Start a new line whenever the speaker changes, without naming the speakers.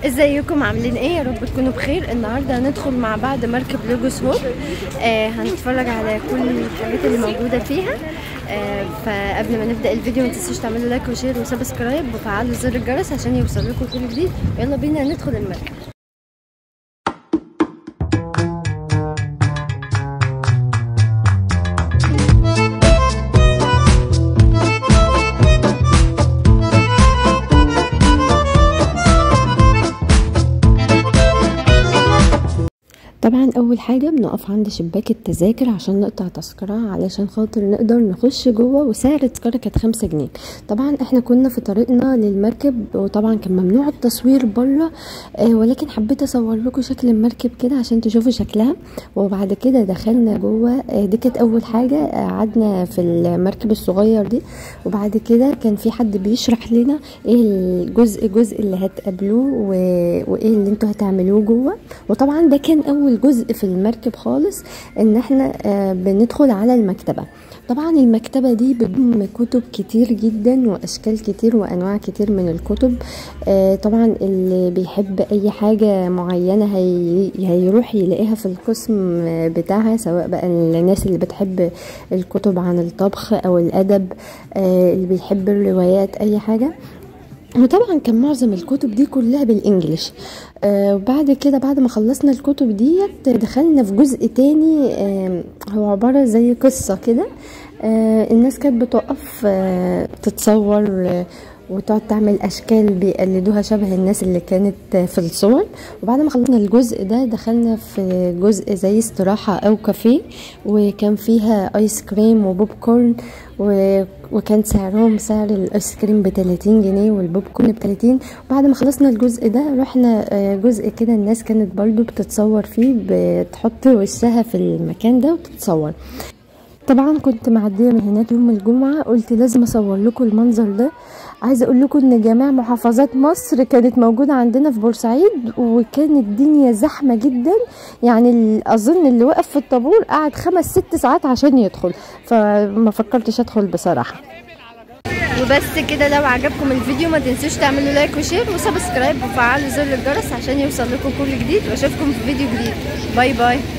ازيكم عاملين ايه يا رب تكونوا بخير النهارده هندخل مع بعض مركب لوجوس هوب آه هنتفرج على كل الحاجات اللي موجوده فيها آه فقبل ما نبدا الفيديو ما تنسوش تعملوا لايك وشير وسبسكرايب وفعلوا زر الجرس عشان يوصل لكم كل جديد يلا بينا ندخل المركب طبعا اول حاجه بنقف عند شباك التذاكر عشان نقطع تذكره علشان خاطر نقدر نخش جوه وسعر التذكره كانت خمسة جنيه طبعا احنا كنا في طريقنا للمركب وطبعا كان ممنوع التصوير بره آه ولكن حبيت اصور لكم شكل المركب كده عشان تشوفوا شكلها وبعد كده دخلنا جوه آه دي كانت اول حاجه قعدنا في المركب الصغير دي وبعد كده كان في حد بيشرح لنا ايه الجزء جزء اللي هتقابلوه وايه اللي انتوا هتعملوه جوه وطبعا ده كان اول جزء في المركب خالص ان احنا آه بندخل على المكتبة طبعا المكتبة دي بتضم كتب كتير جدا واشكال كتير وانواع كتير من الكتب آه طبعا اللي بيحب اي حاجة معينة هي هيروح يلاقيها في القسم بتاعها سواء بقى الناس اللي بتحب الكتب عن الطبخ او الادب آه اللي بيحب الروايات اي حاجة وطبعا كان معظم الكتب دي كلها بالانجلش آه وبعد كده بعد ما خلصنا الكتب ديت دخلنا في جزء تاني آه هو عبارة زي قصة كده آه الناس كانت بتقف آه تتصور آه وتقعد تعمل اشكال بيقلدوها شبه الناس اللي كانت في الصور وبعد ما خلصنا الجزء ده دخلنا في جزء زي استراحة او كافيه وكان فيها ايس كريم وبوب كورن و... وكان سعرهم سعر الايس كريم ب 30 جنيه والبوب كورن ب 30 وبعد ما خلصنا الجزء ده رحنا جزء كده الناس كانت برضو بتتصور فيه بتحط وشها في المكان ده وتتصور طبعا كنت معديه من هناك يوم الجمعه قلت لازم اصور لكم المنظر ده عايزه اقول لكم ان جميع محافظات مصر كانت موجوده عندنا في بورسعيد وكانت الدنيا زحمه جدا يعني اظن اللي وقف في الطابور قعد خمس ست ساعات عشان يدخل فما فكرتش ادخل بصراحه وبس كده لو عجبكم الفيديو ما تنسوش تعملوا لايك وشير وسبسكرايب وفعلوا زر الجرس عشان يوصل لكم كل جديد واشوفكم في فيديو جديد باي باي